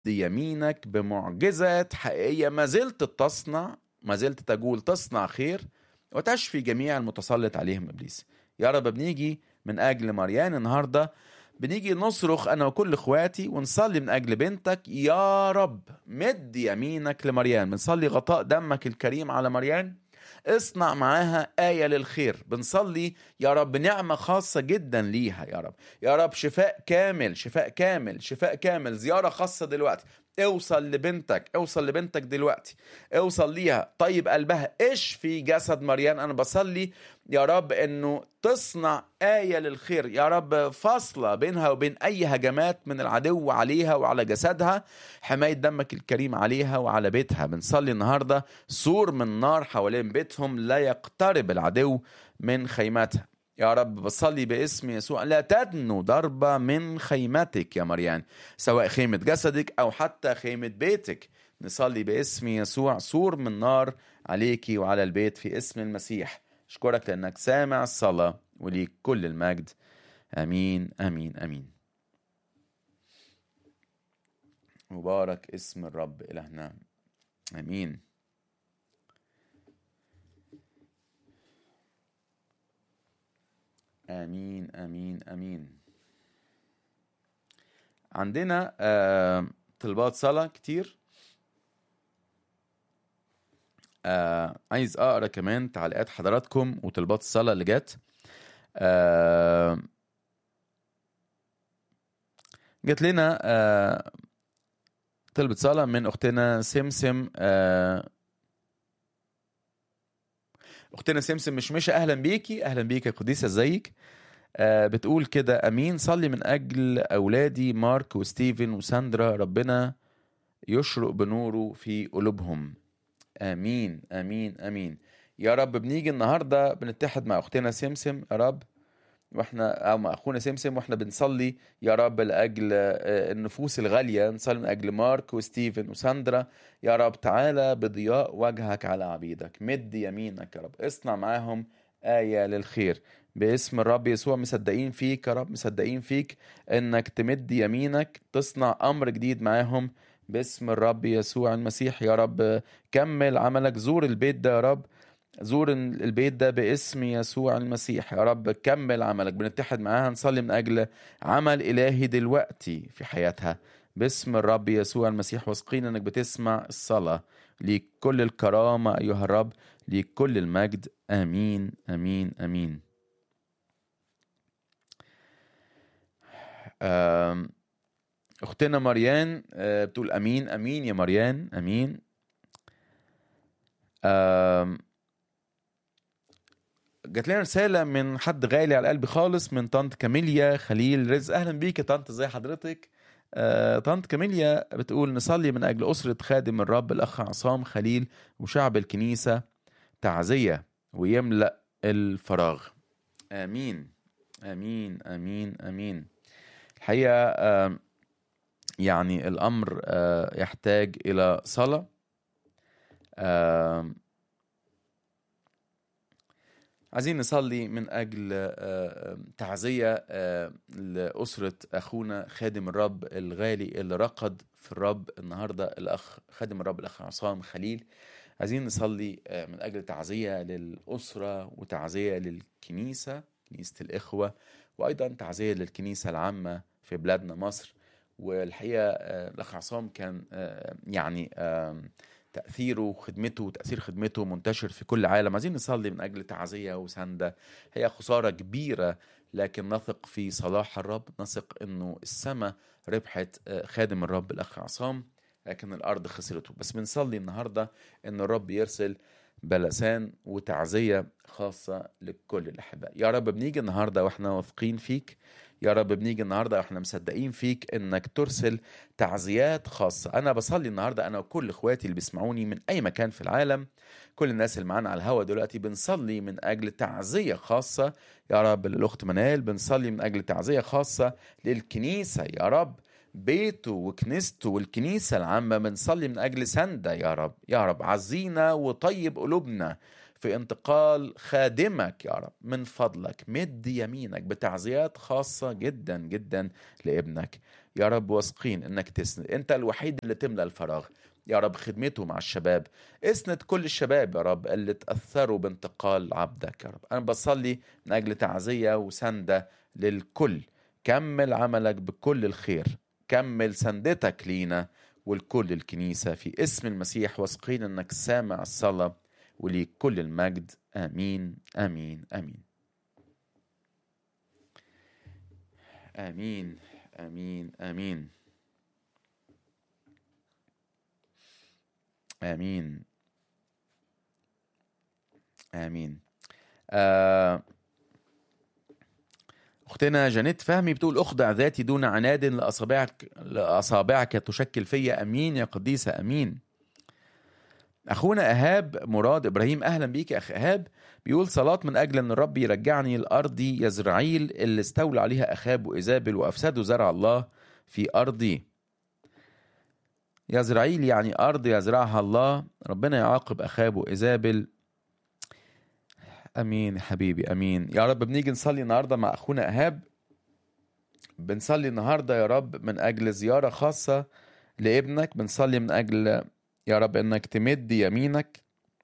يمينك بمعجزات حقيقية ما زلت تصنع ما زلت تقول تصنع خير وتشفي جميع المتسلط عليهم إبليس يا رب بنيجي من أجل مريان النهاردة بنيجي نصرخ أنا وكل إخواتي ونصلي من أجل بنتك يا رب مد يمينك لمريان بنصلي غطاء دمك الكريم على مريان اصنع معاها آية للخير بنصلي يا رب نعمة خاصة جدا ليها يا رب يا رب شفاء كامل شفاء كامل شفاء كامل زيارة خاصة دلوقتي اوصل لبنتك اوصل لبنتك دلوقتي اوصل ليها طيب قلبها اشفي جسد مريان انا بصلي يا رب انه تصنع آية للخير يا رب فاصلة بينها وبين اي هجمات من العدو عليها وعلى جسدها حماية دمك الكريم عليها وعلى بيتها بنصلي النهاردة سور من نار حوالين بيتهم لا يقترب العدو من خيمتها يا رب بصلي باسم يسوع لا تدنو ضربة من خيمتك يا مريان سواء خيمة جسدك أو حتى خيمة بيتك نصلي باسم يسوع سور من نار عليكي وعلى البيت في اسم المسيح أشكرك لأنك سامع الصلاة وليك كل المجد آمين آمين آمين مبارك اسم الرب إلهنا آمين امين امين امين عندنا آه طلبات صلاة كتير آه عايز اقرا كمان تعليقات حضراتكم وطلبات الصلاة اللي جت آه جت لنا آه طلبة صلاة من اختنا سمسم آه اختنا سمسم مشمشة اهلا بيكي اهلا بيكي يا قديسة ازيك آه بتقول كده امين صلي من اجل اولادي مارك وستيفن وساندرا ربنا يشرق بنوره في قلوبهم امين امين امين يا رب بنيجي النهارده بنتحد مع اختنا سمسم يا رب واحنا او مع اخونا سمسم واحنا بنصلي يا رب لاجل النفوس الغاليه نصلي من اجل مارك وستيفن وساندرا يا رب تعالى بضياء وجهك على عبيدك مد يمينك يا رب اصنع معاهم آية للخير باسم الرب يسوع مصدقين فيك يا رب مصدقين فيك انك تمد يمينك تصنع امر جديد معاهم باسم الرب يسوع المسيح يا رب كمل عملك زور البيت ده يا رب زور البيت ده باسم يسوع المسيح يا رب كمل عملك بنتحد معاها نصلي من أجل عمل إلهي دلوقتي في حياتها باسم الرب يسوع المسيح واثقين انك بتسمع الصلاة ليك كل الكرامة أيها الرب ليك كل المجد آمين آمين آمين أختنا مريان بتقول أمين أمين يا مريان أمين جات لنا رسالة من حد غالي على قلبي خالص من طنط كاميليا خليل رزق أهلا بيك يا طنط ازي حضرتك آه طنط كاميليا بتقول نصلي من أجل أسرة خادم الرب الأخ عصام خليل وشعب الكنيسة تعزية ويملأ الفراغ آمين آمين آمين آمين الحقيقة آه يعني الأمر آه يحتاج إلى صلاة آه عايزين نصلي من أجل تعزية لأسرة أخونا خادم الرب الغالي اللي رقد في الرب النهاردة الأخ خادم الرب الأخ عصام خليل عايزين نصلي من أجل تعزية للأسرة وتعزية للكنيسة كنيسة الإخوة وأيضا تعزية للكنيسة العامة في بلادنا مصر والحقيقة الأخ عصام كان يعني تأثيره وخدمته وتأثير خدمته منتشر في كل عالم عايزين نصلي من أجل تعزية وسندة هي خسارة كبيرة لكن نثق في صلاح الرب نثق أنه السماء ربحت خادم الرب الأخ عصام لكن الأرض خسرته بس بنصلي النهاردة أن الرب يرسل بلسان وتعزية خاصة لكل الأحباء يا رب بنيجي النهاردة وإحنا واثقين فيك يا رب بنيجي النهارده واحنا مصدقين فيك انك ترسل تعزيات خاصه انا بصلي النهارده انا وكل اخواتي اللي بيسمعوني من اي مكان في العالم كل الناس اللي معانا على الهوا دلوقتي بنصلي من اجل تعزيه خاصه يا رب للاخت منال بنصلي من اجل تعزيه خاصه للكنيسه يا رب بيته وكنيسته والكنيسة العامة بنصلي من أجل سندة يا رب يا رب عزينا وطيب قلوبنا في انتقال خادمك يا رب من فضلك مد يمينك بتعزيات خاصة جدا جدا لابنك يا رب واثقين انك تسند انت الوحيد اللي تملى الفراغ يا رب خدمته مع الشباب اسند كل الشباب يا رب اللي تأثروا بانتقال عبدك يا رب أنا بصلي من أجل تعزية وسندة للكل كمل عملك بكل الخير كمل سندتك لينا والكل الكنيسة في اسم المسيح واثقين أنك سامع الصلاة وليك كل المجد آمين آمين آمين آمين آمين آمين آمين آمين آه، أختنا جانيت فهمي بتقول أخضع ذاتي دون عناد لأصابعك لأصابعك تشكل فيا أمين يا قديسة أمين أخونا إيهاب مراد إبراهيم أهلا بيك يا أخ إيهاب بيقول صلاة من أجل أن الرب يرجعني لأرضي يزرعيل اللي استولى عليها أخاب وإيزابل وأفسدوا زرع الله في أرضي يزرعيل يعني أرض يزرعها الله ربنا يعاقب أخاب وإيزابل أمين حبيبي أمين يا رب بنيجي نصلي النهاردة مع أخونا إيهاب بنصلي النهاردة يا رب من أجل زيارة خاصة لابنك بنصلي من أجل يا رب إنك تمد يمينك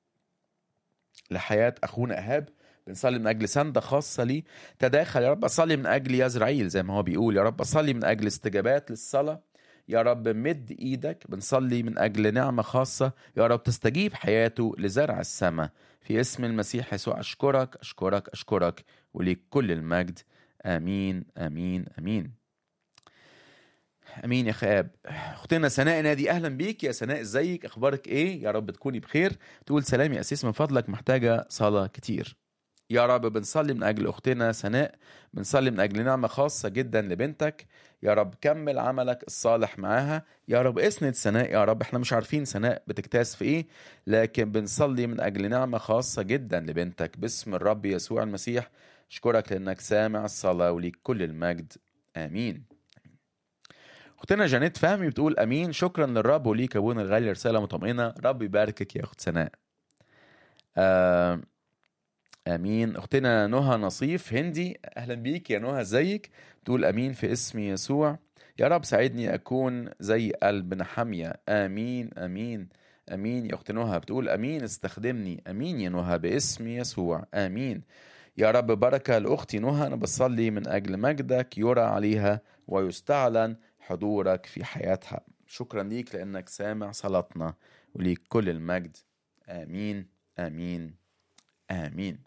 لحياة أخونا إيهاب بنصلي من أجل سندة خاصة ليه تداخل يا رب أصلي من أجل يزرعيل زي ما هو بيقول يا رب أصلي من أجل استجابات للصلاة يا رب مد ايدك بنصلي من اجل نعمه خاصه يا رب تستجيب حياته لزرع السماء في اسم المسيح يسوع اشكرك اشكرك اشكرك وليك كل المجد امين امين امين امين يا خاب اختنا سناء نادي اهلا بيك يا سناء ازيك اخبارك ايه يا رب تكوني بخير تقول سلام يا اسيس من فضلك محتاجه صلاه كتير يا رب بنصلي من اجل اختنا سناء بنصلي من اجل نعمه خاصه جدا لبنتك يا رب كمل عملك الصالح معاها يا رب اسند سناء يا رب احنا مش عارفين سناء بتجتاز في ايه لكن بنصلي من اجل نعمه خاصه جدا لبنتك باسم الرب يسوع المسيح اشكرك لانك سامع الصلاه وليك كل المجد امين اختنا جانيت فهمي بتقول امين شكرا للرب وليك يا ابونا الغالي رساله مطمئنه رب يباركك يا اخت سناء آه امين اختنا نهى نصيف هندي اهلا بيك يا نهى ازيك تقول امين في اسم يسوع يا رب ساعدني اكون زي قلب نحمية امين امين امين يا اخت نهى بتقول امين استخدمني امين يا نهى باسم يسوع امين يا رب بركه لاختي نهى انا بصلي من اجل مجدك يرى عليها ويستعلن حضورك في حياتها شكرا ليك لانك سامع صلاتنا وليك كل المجد امين امين امين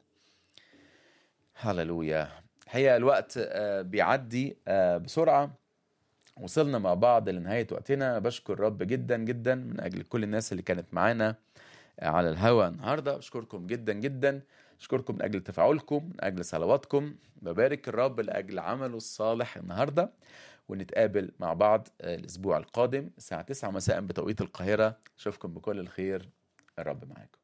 هللويا الحقيقه الوقت آه، بيعدي آه، بسرعه وصلنا مع بعض لنهايه وقتنا بشكر الرب جدا جدا من اجل كل الناس اللي كانت معانا على الهوا النهارده بشكركم جدا جدا اشكركم من اجل تفاعلكم من اجل صلواتكم ببارك الرب لاجل عمله الصالح النهارده ونتقابل مع بعض آه، الاسبوع القادم الساعه 9 مساء بتوقيت القاهره اشوفكم بكل الخير الرب معاكم